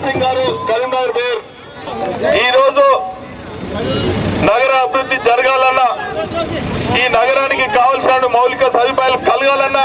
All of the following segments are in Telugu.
సింగ్ గారు కరీంనగర్ మేయర్ ఈ రోజు నగర అభివృద్ధి జరగాలన్నా ఈ నగరానికి కావలసిన మౌలిక సదుపాయాలు కలగాలన్నా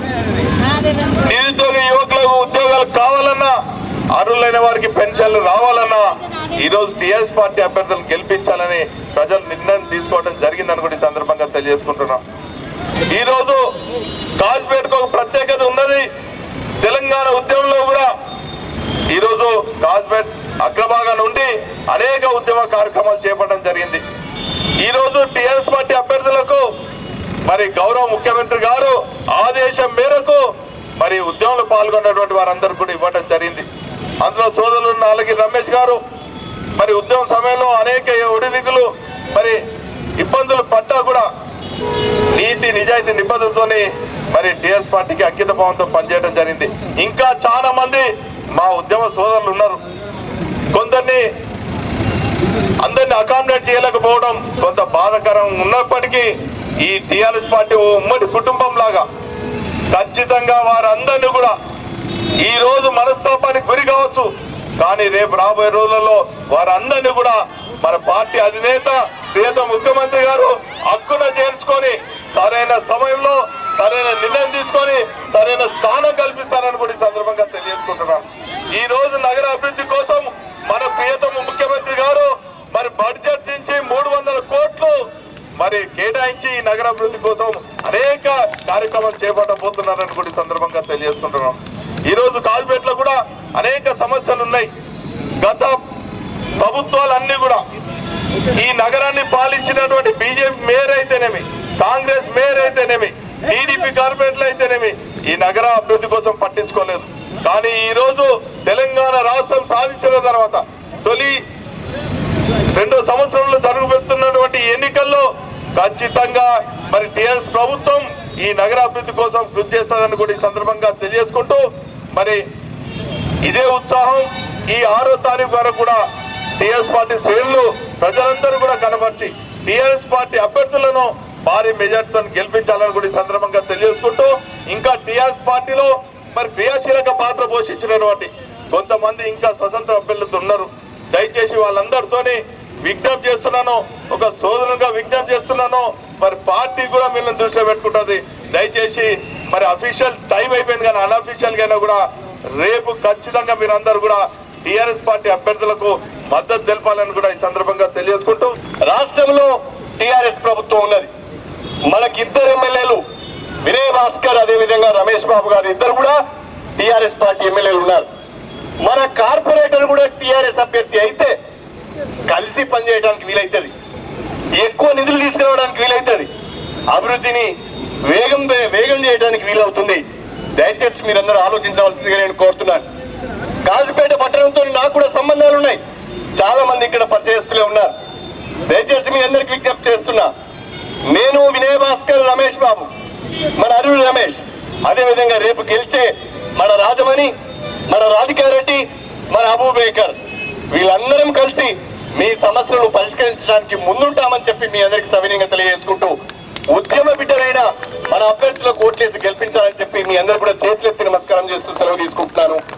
నిరుద్యోగ యువకులకు ఉద్యోగాలు కావాలన్నా అర్హులైన వారికి పెన్షన్లు రావాలన్నా ఈ రోజు టిఆర్ఎస్ పార్టీ అభ్యర్థులను గెలిపించాలని ప్రజలు నిర్ణయం తీసుకోవడం జరిగిందని కూడా ఈ సందర్భంగా తెలియజేసుకుంటున్నాం ఈ రోజు కాజ్పేటకు ఒక ప్రత్యేకత ఉన్నది తెలంగాణ ఉద్యమంలో కూడా ఈ రోజు కాజ్పేట్ అగ్రభాగా నుండి అనేక ఉద్యమ కార్యక్రమాలు చేపట్టడం జరిగింది ఈ రోజు టిఆర్ఎస్ పార్టీ అభ్యర్థులకు మరి గౌరవ ముఖ్యమంత్రి గారు ఆదేశం మేరకు మరి ఉద్యమంలో పాల్గొన్నటువంటి వారందరూ కూడా ఇవ్వడం జరిగింది అందులో సోదరులు నాలుగి రమేష్ గారు మరి ఉద్యమ సమయంలో అనేక ఒడిదిగులు మరి ఇబ్బందులు పడ్డా కూడా నీతి నిజాయితీ నిబద్ధతతోని మరి టిఆర్ఎస్ పార్టీకి అంకిత భావంతో పనిచేయడం జరిగింది ఇంకా చాలా మంది మా ఉద్యమ సోదరులు ఉన్నారు కొందరిని అందరిని అకామిడేట్ చేయలేకపోవడం కొంత బాధకరం ఉన్నప్పటికీ ఈ టిఆర్ఎస్ పార్టీ ఓ ఉమ్మడి కుటుంబం లాగా ఖచ్చితంగా వారందరినీ కూడా ఈ రోజు మనస్తాపానికి గురి కావచ్చు కానీ రేపు రాబోయే రోజులలో వారందరినీ కూడా మన పార్టీ అధినేత ప్రియత ముఖ్యమంత్రి గారు హక్కున చేర్చుకొని సరైన సమయంలో సరైన నిర్ణయం తీసుకొని సరైన స్థానం కల్పిస్తారని కూడా ఈ సందర్భంగా తెలియజేసుకుంటున్నాను ఈ రోజు నగర అభివృద్ధి కోసం మన ప్రియతమ ముఖ్యమంత్రి గారు మరి బడ్జెట్ నుంచి మూడు వందల కోట్లు మరి కేటాయించి ఈ నగర అభివృద్ధి కోసం అనేక కార్యక్రమాలు చేపట్టబోతున్నారని కూడా ఈ సందర్భంగా తెలియజేసుకుంటున్నాం ఈ రోజు కాల్పేటలో కూడా అనేక సమస్యలు ఉన్నాయి గత ప్రభుత్వాలన్నీ కూడా ఈ నగరాన్ని పాలించినటువంటి బీజేపీ మేయర్ అయితేనేమి కాంగ్రెస్ మేయర్ అయితేనేమి టీడీపీ కార్పొరేట్లు అయితేనేమి ఈ నగర అభివృద్ధి కోసం పట్టించుకోలేదు కానీ ఈ రోజు తెలంగాణ రాష్ట్రం సాధించిన తర్వాత తొలి రెండో సంవత్సరంలో జరుగుతున్నటువంటి ఎన్నికల్లో ఖచ్చితంగా మరి టిఆర్ఎస్ ప్రభుత్వం ఈ నగర అభివృద్ధి కోసం కృషి చేస్తుందని కూడా ఈ సందర్భంగా తెలియజేసుకుంటూ మరి ఇదే ఉత్సాహం ఈ ఆరో తారీఖు వరకు కూడా టిఆర్ఎస్ పార్టీ శ్రేణులు ప్రజలందరూ కూడా కనబరిచి టిఆర్ఎస్ పార్టీ అభ్యర్థులను భారీ మెజార్టీతో గెలిపించాలని కూడా ఈ సందర్భంగా తెలియజేసుకుంటూ ఇంకా టిఆర్ఎస్ పార్టీలో మరి క్రియాశీలక పాత్ర పోషించినటువంటి కొంతమంది ఇంకా స్వతంత్ర అభ్యర్థులు ఉన్నారు దయచేసి వాళ్ళందరితోని విజ్ఞప్తి చేస్తున్నాను ఒక సోదరునిగా విజ్ఞప్తి చేస్తున్నాను మరి పార్టీ కూడా మిమ్మల్ని దృష్టిలో పెట్టుకుంటుంది దయచేసి మరి అఫీషియల్ టైం అయిపోయింది కానీ అన్అఫీషియల్ గా కూడా రేపు ఖచ్చితంగా మీరందరూ కూడా టిఆర్ఎస్ పార్టీ అభ్యర్థులకు మద్దతు తెలపాలని కూడా ఈ సందర్భంగా తెలియజేసుకుంటూ రాష్ట్రంలో టిఆర్ఎస్ ప్రభుత్వం ఉన్నది మనకి ఇద్దరు ఎమ్మెల్యేలు వినయ్ భాస్కర్ అదే విధంగా రమేష్ బాబు గారు ఇద్దరు కూడా టిఆర్ఎస్ పార్టీ ఎమ్మెల్యేలు ఉన్నారు మన కార్పొరేటర్ కూడా టిఆర్ఎస్ అభ్యర్థి అయితే కలిసి పనిచేయడానికి వీలైతుంది ఎక్కువ నిధులు తీసుకురావడానికి వీలైతుంది అభివృద్ధిని వేగం వేగం చేయడానికి వీలవుతుంది దయచేసి మీరందరూ ఆలోచించవలసిందిగా నేను కోరుతున్నాను కాజుపేట పట్టణంతో నాకు కూడా సంబంధాలు ఉన్నాయి చాలా మంది ఇక్కడ పరిచయస్తులే ఉన్నారు దయచేసి మీ అందరికి విజ్ఞప్తి చేస్తున్నా నేను వినయ్ భాస్కర్ రమేష్ బాబు మన అరుణ్ రమేష్ అదే విధంగా రేపు గెలిచే మన రాజమణి మన రాధికారెడ్డి మన అబూబేకర్ వీళ్ళందరం కలిసి మీ సమస్యలను పరిష్కరించడానికి ముందుంటామని చెప్పి మీ అందరికి సవినీయంగా తెలియజేసుకుంటూ ఉద్యమ బిడ్డలైన మన అభ్యర్థులకు ఓట్లేసి గెలిపించాలని చెప్పి మీ అందరు కూడా చేతులెత్తి నమస్కారం చేస్తూ సెలవు తీసుకుంటున్నాను